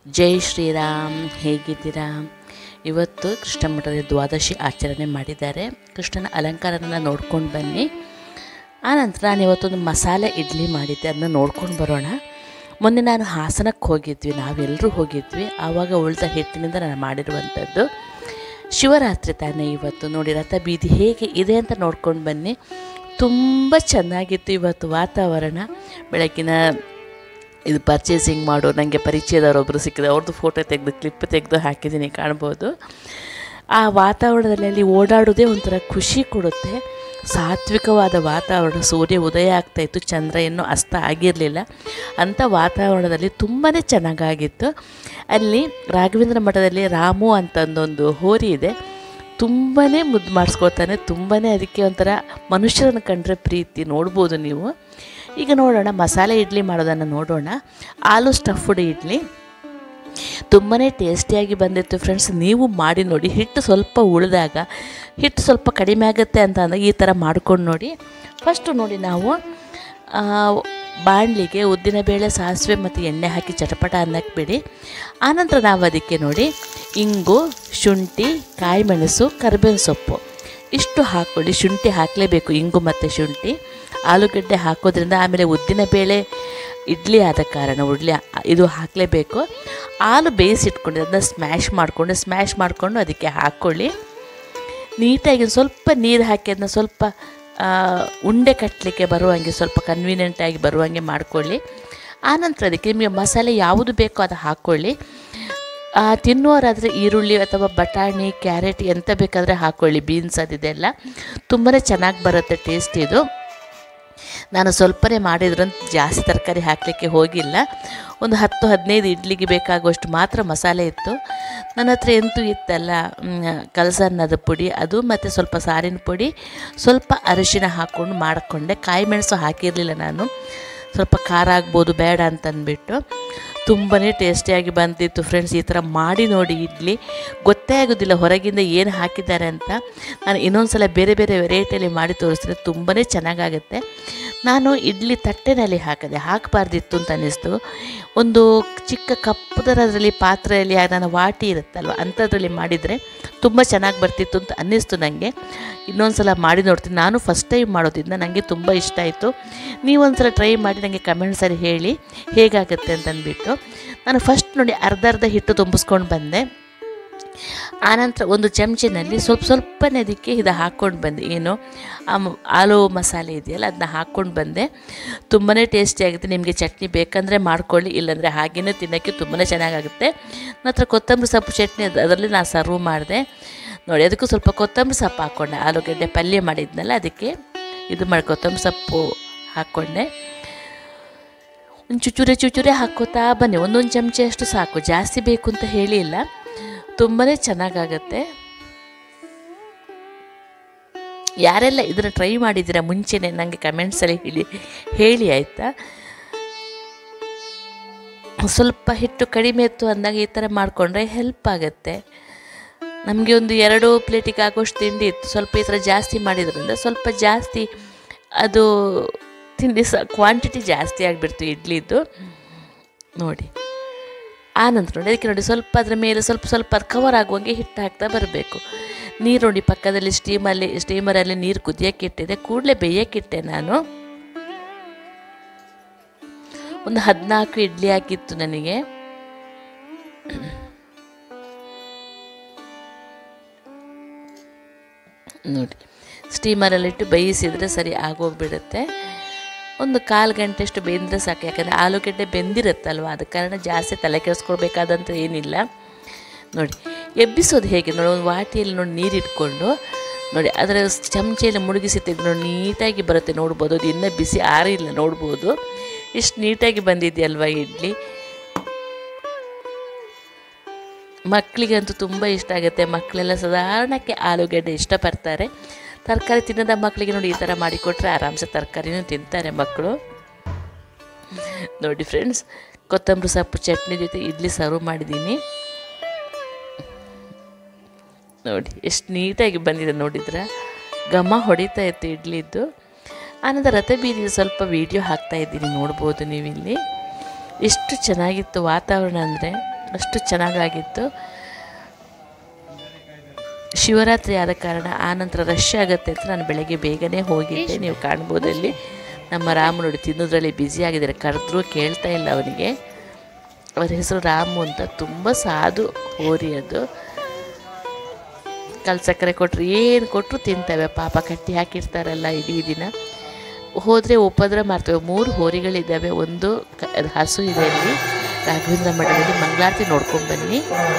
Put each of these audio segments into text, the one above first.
ಜೈ ಶ್ರೀರಾಮ್ ಹೇಗಿದ್ದೀರಾ ಇವತ್ತು ಕೃಷ್ಣ ಮಠದ ದ್ವಾದಶಿ ಆಚರಣೆ ಮಾಡಿದ್ದಾರೆ ಕೃಷ್ಣನ ಅಲಂಕಾರನ ನೋಡ್ಕೊಂಡು ಬನ್ನಿ ಆನಂತರ ನಾನು ಇವತ್ತೊಂದು ಮಸಾಲೆ ಇಡ್ಲಿ ಮಾಡಿದ್ದೆ ಅದನ್ನ ನೋಡ್ಕೊಂಡು ಬರೋಣ ಮೊನ್ನೆ ನಾನು ಹಾಸನಕ್ಕೆ ಹೋಗಿದ್ವಿ ನಾವೆಲ್ಲರೂ ಹೋಗಿದ್ವಿ ಆವಾಗ ಉಳಿದ ಹಿಟ್ಟಿನಿಂದ ನಾನು ಮಾಡಿರುವಂಥದ್ದು ಶಿವರಾತ್ರಿ ತಾನೇ ಇವತ್ತು ನೋಡಿ ರಥ ಬೀದಿ ಹೇಗೆ ಇದೆ ಅಂತ ನೋಡ್ಕೊಂಡು ಬನ್ನಿ ತುಂಬ ಚೆನ್ನಾಗಿತ್ತು ಇವತ್ತು ವಾತಾವರಣ ಬೆಳಗಿನ ಇದು ಪರ್ಚೇಸಿಂಗ್ ಮಾಡೋ ನನಗೆ ಪರಿಚಯದವರೊಬ್ಬರು ಸಿಕ್ಕಿದೆ ಅವ್ರದ್ದು ಫೋಟೋ ತೆಗೆದು ಕ್ಲಿಪ್ ತೆಗೆದು ಹಾಕಿದ್ದೀನಿ ಕಾಣ್ಬೋದು ಆ ವಾತಾವರಣದಲ್ಲಿ ಅಲ್ಲಿ ಓಡಾಡೋದೇ ಒಂಥರ ಖುಷಿ ಕೊಡುತ್ತೆ ಸಾತ್ವಿಕವಾದ ವಾತಾವರಣ ಸೂರ್ಯ ಉದಯ ಆಗ್ತಾಯಿತ್ತು ಚಂದ್ರ ಇನ್ನೂ ಅಸ್ತ ಆಗಿರಲಿಲ್ಲ ಅಂಥ ವಾತಾವರಣದಲ್ಲಿ ತುಂಬಾ ಚೆನ್ನಾಗಾಗಿತ್ತು ಅಲ್ಲಿ ರಾಘವೇಂದ್ರ ಮಠದಲ್ಲಿ ರಾಮು ಅಂತಂದೊಂದು ಹೋರಿ ಇದೆ ತುಂಬಾ ಮುದ್ದು ಮಾಡಿಸ್ಕೊಳ್ತಾನೆ ತುಂಬಾ ಅದಕ್ಕೆ ಒಂಥರ ಮನುಷ್ಯರನ್ನು ಕಂಡ್ರೆ ಪ್ರೀತಿ ನೋಡ್ಬೋದು ನೀವು ಈಗ ನೋಡೋಣ ಮಸಾಲೆ ಇಡ್ಲಿ ಮಾಡೋದನ್ನು ನೋಡೋಣ ಆಲೂ ಸ್ಟಫ್ಡ್ ಇಡ್ಲಿ ತುಂಬಾ ಟೇಸ್ಟಿಯಾಗಿ ಬಂದಿತ್ತು ಫ್ರೆಂಡ್ಸ್ ನೀವು ಮಾಡಿ ನೋಡಿ ಹಿಟ್ಟು ಸ್ವಲ್ಪ ಉಳಿದಾಗ ಹಿಟ್ಟು ಸ್ವಲ್ಪ ಕಡಿಮೆ ಆಗುತ್ತೆ ಅಂತ ಅಂದಾಗ ಈ ಥರ ಮಾಡ್ಕೊಂಡು ನೋಡಿ ಫಸ್ಟು ನೋಡಿ ನಾವು ಆ, ಬಾಣಲಿಗೆ ಉದ್ದಿನಬೇಳೆ ಸಾಸಿವೆ ಮತ್ತು ಎಣ್ಣೆ ಹಾಕಿ ಚಟಪಟ ಅನ್ನಕ್ಕೆ ಬಿಡಿ ಆನಂತರ ನಾವು ಅದಕ್ಕೆ ನೋಡಿ ಇಂಗು ಶುಂಠಿ ಕಾಯಿಮೆಣಸು ಕರಿಬೇವಿನ ಸೊಪ್ಪು ಇಷ್ಟು ಹಾಕ್ಕೊಳ್ಳಿ ಶುಂಠಿ ಹಾಕಲೇಬೇಕು ಇಂಗು ಮತ್ತು ಶುಂಠಿ ಆಲೂಗಡ್ಡೆ ಹಾಕೋದ್ರಿಂದ ಆಮೇಲೆ ಉದ್ದಿನಬೇಳೆ ಇಡ್ಲಿ ಆದ ಕಾರಣ ಉಡ್ಲಿ ಇದು ಹಾಕಲೇಬೇಕು ಹಾಲು ಬೇಯಿಸಿಟ್ಕೊಂಡು ಅದನ್ನ ಸ್ಮ್ಯಾಶ್ ಮಾಡಿಕೊಂಡು ಸ್ಮ್ಯಾಶ್ ಮಾಡಿಕೊಂಡು ಅದಕ್ಕೆ ಹಾಕ್ಕೊಳ್ಳಿ ನೀಟಾಗಿ ಒಂದ್ ಸ್ವಲ್ಪ ನೀರು ಹಾಕಿ ಅದನ್ನ ಸ್ವಲ್ಪ ಆ, ಉಂಡೆ ಕಟ್ಟಲಿಕ್ಕೆ ಬರುವಂಗೆ ಸ್ವಲ್ಪ ಕನ್ವೀನಿಯೆಂಟಾಗಿ ಬರುವಂಗೆ ಮಾಡ್ಕೊಳ್ಳಿ ಆನಂತರ ಅದಕ್ಕೆ ನಿಮಗೆ ಮಸಾಲೆ ಯಾವುದು ಬೇಕೋ ಅದು ಹಾಕ್ಕೊಳ್ಳಿ ಆ, ತಿನ್ನುವರಾದರೆ ಈರುಳ್ಳಿ ಅಥವಾ ಬಟಾಣಿ ಕ್ಯಾರೆಟ್ ಎಂತ ಬೇಕಾದರೆ ಹಾಕ್ಕೊಳ್ಳಿ ಬೀನ್ಸ್ ಅದಿದೆಲ್ಲ ತುಂಬಾ ಚೆನ್ನಾಗಿ ಬರುತ್ತೆ ಟೇಸ್ಟ್ ಇದು ನಾನು ಸ್ವಲ್ಪನೇ ಮಾಡಿದ್ರಂತ ಜಾಸ್ತಿ ತರಕಾರಿ ಹಾಕಲಿಕ್ಕೆ ಹೋಗಿಲ್ಲ ಒಂದು ಹತ್ತು ಹದಿನೈದು ಇಡ್ಲಿಗೆ ಬೇಕಾಗುವಷ್ಟು ಮಾತ್ರ ಮಸಾಲೆ ಇತ್ತು ನನ್ನ ಹತ್ರ ಎಂತೂ ಇತ್ತಲ್ಲ ಕಲಸನ್ನದ ಪುಡಿ ಅದು ಮತ್ತು ಸ್ವಲ್ಪ ಸಾರಿನ ಪುಡಿ ಸ್ವಲ್ಪ ಅರಿಶಿನ ಹಾಕ್ಕೊಂಡು ಮಾಡಿಕೊಂಡೆ ಕಾಯಿ ಮೆಣಸು ಹಾಕಿರಲಿಲ್ಲ ನಾನು ಸ್ವಲ್ಪ ಖಾರ ಆಗ್ಬೋದು ಬೇಡ ಅಂತಂದ್ಬಿಟ್ಟು ತುಂಬಾ ಟೇಸ್ಟಿಯಾಗಿ ಬಂದಿತ್ತು ಫ್ರೆಂಡ್ಸ್ ಈ ಥರ ಮಾಡಿ ನೋಡಿ ಇಡ್ಲಿ ಗೊತ್ತೇ ಆಗೋದಿಲ್ಲ ಹೊರಗಿಂದ ಏನು ಹಾಕಿದ್ದಾರೆ ಅಂತ ನಾನು ಇನ್ನೊಂದು ಸಲ ಬೇರೆ ಬೇರೆ ವೆರೈಟಿಯಲ್ಲಿ ಮಾಡಿ ತೋರಿಸ್ತೀನಿ ತುಂಬಾ ಚೆನ್ನಾಗಾಗುತ್ತೆ ನಾನು ಇಡ್ಲಿ ತಟ್ಟೆನಲ್ಲಿ ಹಾಕಿದೆ ಹಾಕಬಾರ್ದಿತ್ತು ಅಂತ ಅನ್ನಿಸ್ತು ಒಂದು ಚಿಕ್ಕ ಕಪ್ಪದರದಲ್ಲಿ ಪಾತ್ರೆಯಲ್ಲಿ ನಾನು ವಾಟಿ ಇರುತ್ತಲ್ವ ಅಂಥದ್ರಲ್ಲಿ ಮಾಡಿದರೆ ತುಂಬ ಚೆನ್ನಾಗಿ ಬರ್ತಿತ್ತು ಅಂತ ಅನ್ನಿಸ್ತು ನನಗೆ ಇನ್ನೊಂದು ಸಲ ಮಾಡಿ ನೋಡ್ತೀನಿ ನಾನು ಫಸ್ಟ್ ಟೈಮ್ ಮಾಡೋದ್ರಿಂದ ನನಗೆ ತುಂಬ ಇಷ್ಟ ಆಯಿತು ನೀವೊಂದು ಸಲ ಟ್ರೈ ಮಾಡಿ ನನಗೆ ಕಮೆಂಟ್ಸಲ್ಲಿ ಹೇಳಿ ಹೇಗಾಗುತ್ತೆ ಅಂತಂದ್ಬಿಟ್ಟು ನಾನು ಫಸ್ಟ್ ನೋಡಿ ಅರ್ಧ ಅರ್ಧ ಹಿಟ್ಟು ತುಂಬಿಸ್ಕೊಂಡು ಬಂದೆ ಆನಂತರ ಒಂದು ಚಮಚಿನಲ್ಲಿ ಸ್ವಲ್ಪ ಸ್ವಲ್ಪನೇ ಅದಕ್ಕೆ ಇದು ಹಾಕ್ಕೊಂಡು ಬಂದೆ ಏನು ಆ ಮ- ಆಲೂ ಮಸಾಲೆ ಇದೆಯಲ್ಲ ಅದನ್ನ ಹಾಕ್ಕೊಂಡು ಬಂದೆ ತುಂಬಾ ಟೇಸ್ಟಿ ಆಗುತ್ತೆ ನಿಮಗೆ ಚಟ್ನಿ ಬೇಕಂದರೆ ಮಾಡ್ಕೊಳ್ಳಿ ಇಲ್ಲಾಂದರೆ ಹಾಗೇನೇ ತಿನ್ನೋಕ್ಕೆ ತುಂಬಾ ಚೆನ್ನಾಗಾಗುತ್ತೆ ನಂತರ ಕೊತ್ತಂಬರಿ ಸೊಪ್ಪು ಚಟ್ನಿ ಅದು ಅದರಲ್ಲಿ ನಾನು ಸರ್ವ್ ಮಾಡಿದೆ ನೋಡಿ ಅದಕ್ಕೂ ಸ್ವಲ್ಪ ಕೊತ್ತಂಬರಿ ಸೊಪ್ಪು ಹಾಕ್ಕೊಂಡೆ ಆಲೂಗಡ್ಡೆ ಪಲ್ಯ ಮಾಡಿದ್ನಲ್ಲ ಅದಕ್ಕೆ ಇದು ಮಾಡಿ ಕೊತ್ತಂಬರಿ ಸೊಪ್ಪು ಹಾಕ್ಕೊಂಡೆ ಒಂದು ಚುಚುರೆ ಚುಚುರೆ ಹಾಕ್ಕೋತಾ ಬನ್ನಿ ಒಂದೊಂದು ಚಮಚ ಅಷ್ಟು ಸಾಕು ಜಾಸ್ತಿ ಬೇಕು ಅಂತ ಹೇಳಿಲ್ಲ ತುಂಬಾ ಚೆನ್ನಾಗಾಗತ್ತೆ ಯಾರೆಲ್ಲ ಇದನ್ನು ಟ್ರೈ ಮಾಡಿದ್ದೀರಾ ಮುಂಚೆನೇ ನನಗೆ ಕಮೆಂಟ್ಸಲ್ಲಿ ಹೇಳಿ ಹೇಳಿ ಆಯಿತಾ ಸ್ವಲ್ಪ ಹಿಟ್ಟು ಕಡಿಮೆ ಇತ್ತು ಅಂದಾಗ ಈ ಥರ ಮಾಡಿಕೊಂಡ್ರೆ ಹೆಲ್ಪ್ ಆಗುತ್ತೆ ನಮಗೆ ಒಂದು ಎರಡು ಪ್ಲೇಟಿಗೆ ಆಗೋಷ್ಟು ತಿಂಡಿ ಇತ್ತು ಸ್ವಲ್ಪ ಈ ಥರ ಜಾಸ್ತಿ ಮಾಡಿದ್ರಿಂದ ಸ್ವಲ್ಪ ಜಾಸ್ತಿ ಅದು ತಿಂಡಿ ಸ ಕ್ವಾಂಟಿಟಿ ಜಾಸ್ತಿ ಆಗಿಬಿಡ್ತು ಇಡ್ಲಿದ್ದು ನೋಡಿ ಆನಂತರ ನೋಡಿ ಅದಕ್ಕೆ ನೋಡಿ ಸ್ವಲ್ಪ ಅದರ ಮೇಲೆ ಸ್ವಲ್ಪ ಸ್ವಲ್ಪ ಅದು ಕವರ್ ಆಗುವಂಗೆ ಹಿಟ್ಟು ಹಾಕ್ತಾ ಬರಬೇಕು ನೀರು ನೋಡಿ ಪಕ್ಕದಲ್ಲಿ ಸ್ಟೀಮಲ್ಲಿ ಸ್ಟೀಮರಲ್ಲಿ ನೀರು ಕುದಿಯೋಕೆ ಇಟ್ಟಿದೆ ಕೂಡಲೇ ಬೇಯಕ್ಕಿಟ್ಟೆ ನಾನು ಒಂದು ಹದಿನಾಲ್ಕು ಇಡ್ಲಿ ಹಾಕಿತ್ತು ನನಗೆ ನೋಡಿ ಸ್ಟೀಮರಲ್ಲಿಟ್ಟು ಬೇಯಿಸಿದರೆ ಸರಿ ಆಗೋಗ್ಬಿಡುತ್ತೆ ಒಂದು ಕಾಲು ಗಂಟೆಷ್ಟು ಬೆಂದರೆ ಸಾಕು ಯಾಕಂದರೆ ಆಲೂಗಡ್ಡೆ ಬೆಂದಿರುತ್ತಲ್ವ ಆದ ಕಾರಣ ಜಾಸ್ತಿ ತಲೆ ಕೆಡಿಸ್ಕೊಳ್ಬೇಕಾದಂತ ಏನಿಲ್ಲ ನೋಡಿ ಎಬ್ಬಿಸೋದು ಹೇಗೆ ನೋಡಿ ಒಂದು ವಾಟಿಯಲ್ಲಿ ನೋಡಿ ನೀರು ಇಟ್ಕೊಂಡು ನೋಡಿ ಅದರ ಚಮಚೆಯಲ್ಲಿ ಮುಳುಗಿಸಿ ತೆಗೆದು ನೋಡಿ ನೀಟಾಗಿ ಬರುತ್ತೆ ನೋಡ್ಬೋದು ಅದು ಇನ್ನೂ ಬಿಸಿ ಆರಿಲ್ಲ ನೋಡ್ಬೋದು ಎಷ್ಟು ನೀಟಾಗಿ ಬಂದಿದೆಯಲ್ವ ಇಡ್ಲಿ ಮಕ್ಕಳಿಗಂತೂ ತುಂಬ ಇಷ್ಟ ಆಗುತ್ತೆ ಮಕ್ಕಳೆಲ್ಲ ಸಾಧಾರಣಕ್ಕೆ ಆಲೂಗಡ್ಡೆ ಇಷ್ಟಪಡ್ತಾರೆ ತರಕಾರಿ ತಿನ್ನದ ಮಕ್ಕಳಿಗೆ ನೋಡಿ ಈ ಥರ ಮಾಡಿಕೊಟ್ರೆ ಆರಾಮ್ಸೆ ತರಕಾರಿನೂ ತಿಂತಾರೆ ಮಕ್ಕಳು ನೋಡಿ ಫ್ರೆಂಡ್ಸ್ ಕೊತ್ತಂಬರಿ ಸೊಪ್ಪು ಚಟ್ನಿ ಜೊತೆ ಇಡ್ಲಿ ಸರ್ವ್ ಮಾಡಿದ್ದೀನಿ ನೋಡಿ ಎಷ್ಟು ನೀಟಾಗಿ ಬಂದಿದೆ ನೋಡಿದ್ರೆ ಘಮ ಹೊಡಿತಾ ಇತ್ತು ಇಡ್ಲಿದ್ದು ಆನಂತರ ರಥ ಬೀದಿ ಸ್ವಲ್ಪ ವೀಡಿಯೋ ಹಾಕ್ತಾ ಇದ್ದೀನಿ ನೋಡ್ಬೋದು ನೀವಿಲ್ಲಿ ಎಷ್ಟು ಚೆನ್ನಾಗಿತ್ತು ವಾತಾವರಣ ಅಂದರೆ ಅಷ್ಟು ಚೆನ್ನಾಗಾಗಿತ್ತು ಶಿವರಾತ್ರಿ ಆದ ಕಾರಣ ಆನಂತರ ರಶ್ ಆಗುತ್ತೆ ಅಂತ ನಾನು ಬೆಳಗ್ಗೆ ಬೇಗನೆ ಹೋಗಿದ್ದೆ ನೀವು ಕಾಣ್ಬೋದು ಅಲ್ಲಿ ನಮ್ಮ ರಾಮು ನೋಡಿ ತಿನ್ನೋದ್ರಲ್ಲಿ ಬ್ಯುಸಿ ಆಗಿದ್ದಾರೆ ಕರೆದ್ರೂ ಕೇಳ್ತಾ ಇಲ್ಲ ಅವನಿಗೆ ಅವರ ಹೆಸರು ರಾಮು ಅಂತ ತುಂಬ ಸಾಧು ಹೋರಿ ಅದು ಕಲ್ ಸಕ್ಕರೆ ಕೊಟ್ಟರು ಏನು ಕೊಟ್ಟರು ತಿಂತವೆ ಪಾಪ ಕಟ್ಟಿ ಹಾಕಿರ್ತಾರಲ್ಲ ಇಡೀ ದಿನ ಹೋದರೆ ಉಪದ್ರ ಮಾಡ್ತವೆ ಮೂರು ಹೋರಿಗಳಿದ್ದಾವೆ ಒಂದು ಕ ಹಸು ಇದೆ ಅಲ್ಲಿ ರಾಘವೇಂದ್ರ ಮಠದಲ್ಲಿ ಮಂಗಳಾರತಿ ನೋಡ್ಕೊಂಡು ಬನ್ನಿ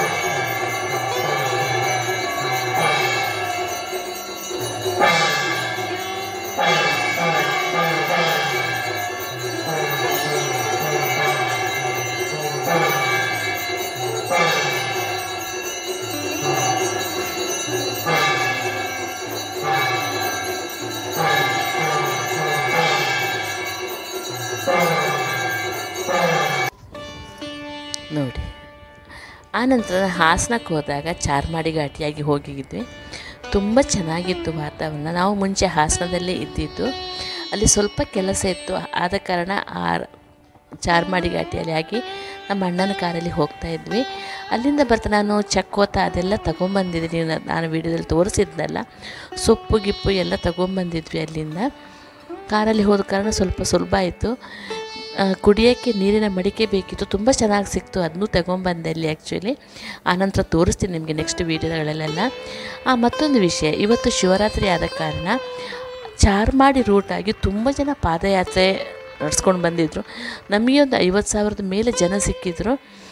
ನೋಡಿ ಆನಂತರ ಹಾಸನಕ್ಕೆ ಹೋದಾಗ ಚಾರ್ಮಾಡಿ ಘಾಟಿಯಾಗಿ ಹೋಗಿದ್ವಿ ತುಂಬ ಚೆನ್ನಾಗಿತ್ತು ವಾತಾವರಣ ನಾವು ಮುಂಚೆ ಹಾಸನದಲ್ಲೇ ಇದ್ದಿದ್ದು ಅಲ್ಲಿ ಸ್ವಲ್ಪ ಕೆಲಸ ಇತ್ತು ಆದ ಕಾರಣ ಆ ಚಾರ್ಮಾಡಿ ಘಾಟಿಯಲ್ಲಿ ಆಗಿ ನಮ್ಮ ಅಣ್ಣನ ಕಾರಲ್ಲಿ ಹೋಗ್ತಾ ಇದ್ವಿ ಅಲ್ಲಿಂದ ಬರ್ತಾ ನಾನು ಚಕ್ಕೋತ ಅದೆಲ್ಲ ತೊಗೊಂಬಂದಿದ್ದೀನಿ ನಾನು ವೀಡಿಯೋದಲ್ಲಿ ತೋರಿಸಿದ್ನಲ್ಲ ಸೊಪ್ಪು ಗಿಪ್ಪು ಎಲ್ಲ ತೊಗೊಂಬಂದಿದ್ವಿ ಅಲ್ಲಿಂದ ಕಾರಲ್ಲಿ ಹೋದ ಕಾರಣ ಸ್ವಲ್ಪ ಸುಲಭ ಆಯಿತು ಕುಡಿಯೋಕ್ಕೆ ನೀರಿನ ಮಡಿಕೆ ಬೇಕಿತ್ತು ತುಂಬ ಚೆನ್ನಾಗಿ ಸಿಕ್ತು ಅದನ್ನೂ ತಗೊಂಬಂದೆ ಅಲ್ಲಿ ಆ್ಯಕ್ಚುಲಿ ಆನಂತರ ತೋರಿಸ್ತೀನಿ ನಿಮಗೆ ನೆಕ್ಸ್ಟ್ ವೀಡಿಯೋಗಳಲ್ಲೆಲ್ಲ ಆ ಮತ್ತೊಂದು ವಿಷಯ ಇವತ್ತು ಶಿವರಾತ್ರಿ ಆದ ಕಾರಣ ಚಾರ್ಮಾಡಿ ರೂಟಾಗಿ ತುಂಬ ಜನ ಪಾದಯಾತ್ರೆ ನಡ್ಸ್ಕೊಂಡು ಬಂದಿದ್ದರು ನಮಗೆ ಒಂದು ಐವತ್ತು ಸಾವಿರದ ಮೇಲೆ ಜನ ಸಿಕ್ಕಿದ್ರು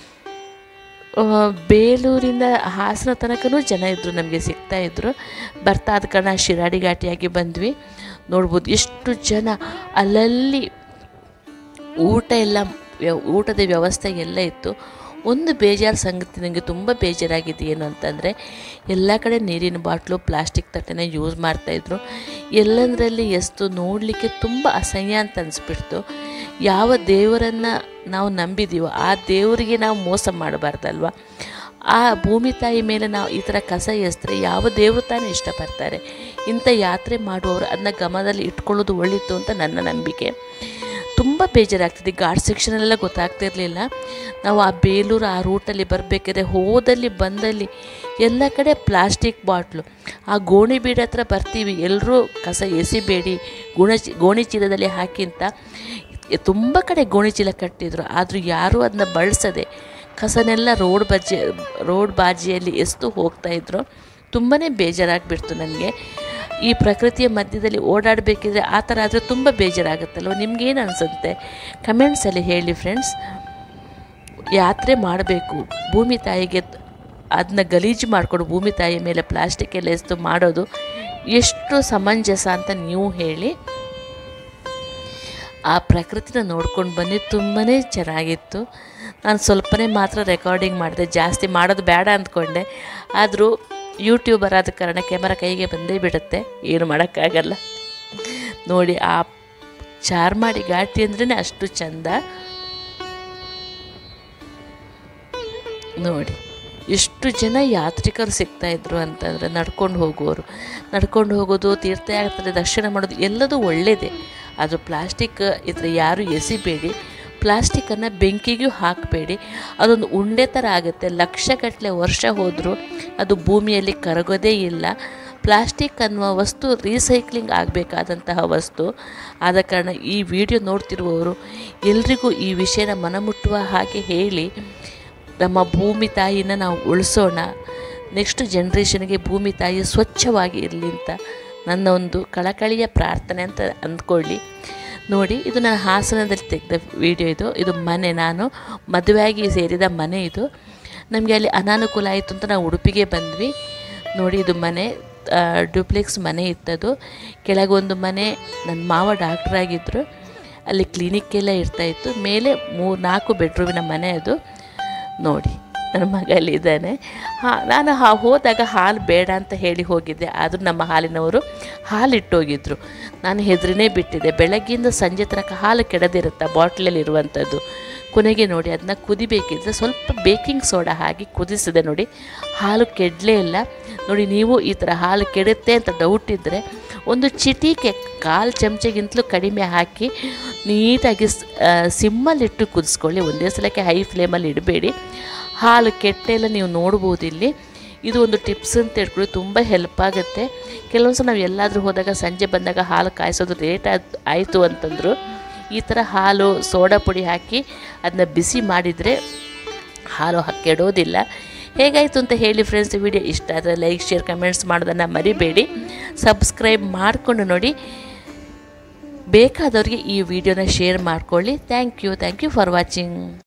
ಬೇಲೂರಿಂದ ಹಾಸನ ತನಕನೂ ಜನ ಇದ್ದರು ನಮಗೆ ಸಿಗ್ತಾಯಿದ್ರು ಬರ್ತಾ ಆದ ಕಾರಣ ಶಿರಾಡಿ ಘಾಟಿಯಾಗಿ ಬಂದ್ವಿ ನೋಡ್ಬೋದು ಎಷ್ಟು ಜನ ಅಲ್ಲಲ್ಲಿ ಊಟ ಎಲ್ಲ ವ್ಯ- ಊಟದ ವ್ಯವಸ್ಥೆ ಎಲ್ಲ ಇತ್ತು ಒಂದು ಬೇಜಾರು ಸಂಗತಿ ನನಗೆ ತುಂಬ ಬೇಜಾರಾಗಿದೆ ಏನು ಅಂತಂದರೆ ಎಲ್ಲ ಕಡೆ ನೀರಿನ ಬಾಟ್ಲು ಪ್ಲಾಸ್ಟಿಕ್ ತಟ್ಟೆನ ಯೂಸ್ ಮಾಡ್ತಾಯಿದ್ರು ಎಲ್ಲಂದರಲ್ಲಿ ಎಸ್ತು ನೋಡಲಿಕ್ಕೆ ತುಂಬ ಅಸಹ್ಯ ಅಂತ ಅನಿಸ್ಬಿಡ್ತು ಯಾವ ದೇವರನ್ನು ನಾವು ನಂಬಿದ್ದೀವೋ ಆ ದೇವರಿಗೆ ನಾವು ಮೋಸ ಮಾಡಬಾರ್ದಲ್ವ ಆ ಭೂಮಿ ತಾಯಿ ಮೇಲೆ ನಾವು ಈ ಥರ ಕಸ ಎಸ್ತರೆ ಯಾವ ದೇವರು ತಾನೇ ಇಷ್ಟಪಡ್ತಾರೆ ಇಂಥ ಯಾತ್ರೆ ಮಾಡುವವರು ಅದನ್ನ ಗಮನದಲ್ಲಿ ಇಟ್ಕೊಳ್ಳೋದು ಒಳಿತು ಅಂತ ನನ್ನ ನಂಬಿಕೆ ತುಂಬ ಬೇಜಾರಾಗ್ತಿದೆ ಘಾಟ್ ಸೆಕ್ಷನಲ್ಲೆಲ್ಲ ಗೊತ್ತಾಗ್ತಿರ್ಲಿಲ್ಲ ನಾವು ಆ ಬೇಲೂರು ಆ ರೂಟಲ್ಲಿ ಬರಬೇಕಾದ್ರೆ ಹೋದಲ್ಲಿ ಬಂದಲ್ಲಿ ಎಲ್ಲ ಕಡೆ ಪ್ಲಾಸ್ಟಿಕ್ ಬಾಟ್ಲು ಆ ಗೋಣಿ ಬೀಡ ಹತ್ರ ಬರ್ತೀವಿ ಎಲ್ಲರೂ ಕಸ ಎಸಿಬೇಡಿ ಗುಣ ಗೋಣಿ ಚೀಲದಲ್ಲಿ ಹಾಕಿ ಅಂತ ತುಂಬ ಕಡೆ ಗೋಣಿ ಚೀಲ ಕಟ್ಟಿದ್ರು ಆದರೂ ಯಾರೂ ಅದನ್ನ ಬಳಸದೆ ಕಸನೆಲ್ಲ ರೋಡ್ ಬಜ್ಜಿ ರೋಡ್ ಬಾಜಿಯಲ್ಲಿ ಎಸ್ತು ಹೋಗ್ತಾಯಿದ್ರು ತುಂಬಾ ಬೇಜಾರಾಗಿಬಿಡ್ತು ನನಗೆ ಈ ಪ್ರಕೃತಿಯ ಮಧ್ಯದಲ್ಲಿ ಓಡಾಡಬೇಕಿದ್ರೆ ಆ ಥರ ಆದರೆ ತುಂಬ ಬೇಜಾರಾಗುತ್ತಲ್ವ ನಿಮ್ಗೇನು ಅನಿಸುತ್ತೆ ಕಮೆಂಟ್ಸಲ್ಲಿ ಹೇಳಿ ಫ್ರೆಂಡ್ಸ್ ಯಾತ್ರೆ ಮಾಡಬೇಕು ಭೂಮಿ ತಾಯಿಗೆ ಅದನ್ನ ಗಲೀಜು ಮಾಡಿಕೊಂಡು ಭೂಮಿ ತಾಯಿ ಮೇಲೆ ಪ್ಲಾಸ್ಟಿಕ್ ಎಲ್ಲ ಎಸ್ತು ಮಾಡೋದು ಎಷ್ಟು ಸಮಂಜಸ ಅಂತ ನೀವು ಹೇಳಿ ಆ ಪ್ರಕೃತಿನ ನೋಡ್ಕೊಂಡು ಬನ್ನಿ ತುಂಬಾ ಚೆನ್ನಾಗಿತ್ತು ನಾನು ಸ್ವಲ್ಪನೇ ಮಾತ್ರ ರೆಕಾರ್ಡಿಂಗ್ ಮಾಡಿದೆ ಜಾಸ್ತಿ ಮಾಡೋದು ಬೇಡ ಅಂದ್ಕೊಂಡೆ ಆದರೂ ಯೂಟ್ಯೂಬರ್ ಆದ ಕಾರಣ ಕ್ಯಾಮರಾ ಕೈಗೆ ಬಂದೇ ಬಿಡುತ್ತೆ ಏನು ಮಾಡೋಕ್ಕಾಗಲ್ಲ ನೋಡಿ ಆ ಚಾರ್ಮಾಡಿ ಘಾಟಿ ಅಂದ್ರೇ ಅಷ್ಟು ಚಂದ ನೋಡಿ ಎಷ್ಟು ಜನ ಯಾತ್ರಿಕರು ಸಿಗ್ತಾಯಿದ್ರು ಅಂತಂದರೆ ನಡ್ಕೊಂಡು ಹೋಗುವವರು ನಡ್ಕೊಂಡು ಹೋಗೋದು ತೀರ್ಥಯಾತ್ರೆ ದರ್ಶನ ಮಾಡೋದು ಎಲ್ಲದೂ ಒಳ್ಳೆಯದೇ ಅದು ಪ್ಲಾಸ್ಟಿಕ್ ಇದ್ರೆ ಯಾರು ಎಸಿಬೇಡಿ ಪ್ಲಾಸ್ಟಿಕ್ಕನ್ನು ಬೆಂಕಿಗೂ ಹಾಕಬೇಡಿ ಅದೊಂದು ಉಂಡೆ ಥರ ಆಗುತ್ತೆ ಲಕ್ಷಗಟ್ಟಲೆ ವರ್ಷ ಹೋದರೂ ಅದು ಭೂಮಿಯಲ್ಲಿ ಕರಗೋದೇ ಇಲ್ಲ ಪ್ಲಾಸ್ಟಿಕ್ ಅನ್ನುವ ವಸ್ತು ರೀಸೈಕ್ಲಿಂಗ್ ಆಗಬೇಕಾದಂತಹ ವಸ್ತು ಆದ ಕಾರಣ ಈ ವಿಡಿಯೋ ನೋಡ್ತಿರುವವರು ಎಲ್ರಿಗೂ ಈ ವಿಷಯನ ಮನಮುಟ್ಟುವ ಹಾಗೆ ಹೇಳಿ ನಮ್ಮ ಭೂಮಿ ತಾಯಿನ ನಾವು ಉಳಿಸೋಣ ನೆಕ್ಸ್ಟ್ ಜನ್ರೇಷನ್ಗೆ ಭೂಮಿ ತಾಯಿ ಸ್ವಚ್ಛವಾಗಿ ಇರಲಿ ಅಂತ ನನ್ನ ಒಂದು ಕಳಕಳಿಯ ಪ್ರಾರ್ಥನೆ ಅಂತ ಅಂದ್ಕೊಳ್ಳಿ ನೋಡಿ ಇದು ನಾನು ಹಾಸನದಲ್ಲಿ ತೆಗೆದ ವಿಡಿಯೋ ಇದು ಇದು ಮನೆ ನಾನು ಮದುವೆಯಾಗಿ ಸೇರಿದ ಮನೆ ಇದು ನಮಗೆ ಅಲ್ಲಿ ಅನಾನುಕೂಲ ಆಯಿತು ಅಂತ ನಾವು ಉಡುಪಿಗೆ ಬಂದ್ವಿ ನೋಡಿ ಇದು ಮನೆ ಡ್ಯೂಪ್ಲೆಕ್ಸ್ ಮನೆ ಇತ್ತದು ಕೆಳಗೊಂದು ಮನೆ ನನ್ನ ಮಾವ ಡಾಕ್ಟ್ರಾಗಿದ್ದರು ಅಲ್ಲಿ ಕ್ಲಿನಿಕ್ಕೆಲ್ಲ ಇರ್ತಾಯಿತ್ತು ಮೇಲೆ ಮೂರು ನಾಲ್ಕು ಬೆಡ್ರೂಮಿನ ಮನೆ ಅದು ನೋಡಿ ನನ್ನ ಮಗ ಅಲ್ಲಿದ್ದಾನೆ ಹಾ ನಾನು ಹಾ ಹೋದಾಗ ಹಾಲು ಬೇಡ ಅಂತ ಹೇಳಿ ಹೋಗಿದ್ದೆ ಆದರೂ ನಮ್ಮ ಹಾಲಿನವರು ಹಾಲು ಇಟ್ಟೋಗಿದ್ರು ನಾನು ಹೆದರಿನೇ ಬಿಟ್ಟಿದ್ದೆ ಬೆಳಗ್ಗಿಂದ ಸಂಜೆ ತನಕ ಹಾಲು ಕೆಡದಿರುತ್ತೆ ಬಾಟ್ಲಲ್ಲಿ ಇರುವಂಥದ್ದು ಕೊನೆಗೆ ನೋಡಿ ಅದನ್ನ ಕುದಿಬೇಕಿದ್ರೆ ಸ್ವಲ್ಪ ಬೇಕಿಂಗ್ ಸೋಡಾ ಹಾಕಿ ಕುದಿಸಿದೆ ನೋಡಿ ಹಾಲು ಕೆಡಲೇ ಇಲ್ಲ ನೋಡಿ ನೀವು ಈ ಥರ ಹಾಲು ಕೆಡುತ್ತೆ ಅಂತ ಡೌಟ್ ಇದ್ದರೆ ಒಂದು ಚಿಟಿಕೆ ಕಾಲು ಚಮಚೆಗಿಂತಲೂ ಕಡಿಮೆ ಹಾಕಿ ನೀಟಾಗಿ ಸ್- ಆ, ಸಿಮ್ಮಲ್ಲಿಟ್ಟು ಕುದಿಸ್ಕೊಳ್ಳಿ ಒಂದೇ ಸಲಕ್ಕೆ ಹೈ ಫ್ಲೇಮಲ್ಲಿ ಇಡಬೇಡಿ ಹಾಲು ಕೆಟ್ಟೆಲ್ಲ ನೀವು ನೋಡ್ಬೋದು ಇಲ್ಲಿ ಇದು ಒಂದು ಟಿಪ್ಸ್ ಅಂತ ಹೇಳ್ಕೊಳ್ಳಿ ತುಂಬ ಹೆಲ್ಪ್ ಆಗುತ್ತೆ ಕೆಲವೊಂದು ಸಲ ನಾವು ಎಲ್ಲಾದರೂ ಹೋದಾಗ ಸಂಜೆ ಬಂದಾಗ ಹಾಲು ಕಾಯಿಸೋದು ಲೇಟ್ ಆಯ್ತು ಆಯಿತು ಅಂತಂದರು ಈ ಥರ ಹಾಲು ಸೋಡಾ ಪುಡಿ ಹಾಕಿ ಅದನ್ನ ಬಿಸಿ ಮಾಡಿದರೆ ಹಾಲು ಹ- ಕೆಡೋದಿಲ್ಲ ಹೇಗಾಯಿತು ಅಂತ ಹೇಳಿ ಫ್ರೆಂಡ್ಸ್ ವಿಡಿಯೋ ಇಷ್ಟ ಆದರೆ ಲೈಕ್ ಶೇರ್ ಕಮೆಂಟ್ಸ್ ಮಾಡೋದನ್ನು ಮರಿಬೇಡಿ ಸಬ್ಸ್ಕ್ರೈಬ್ ಮಾಡಿಕೊಂಡು ನೋಡಿ ಬೇಕಾದವ್ರಿಗೆ ಈ ವಿಡಿಯೋನ ಶೇರ್ ಮಾಡ್ಕೊಳ್ಳಿ thank you thank you for watching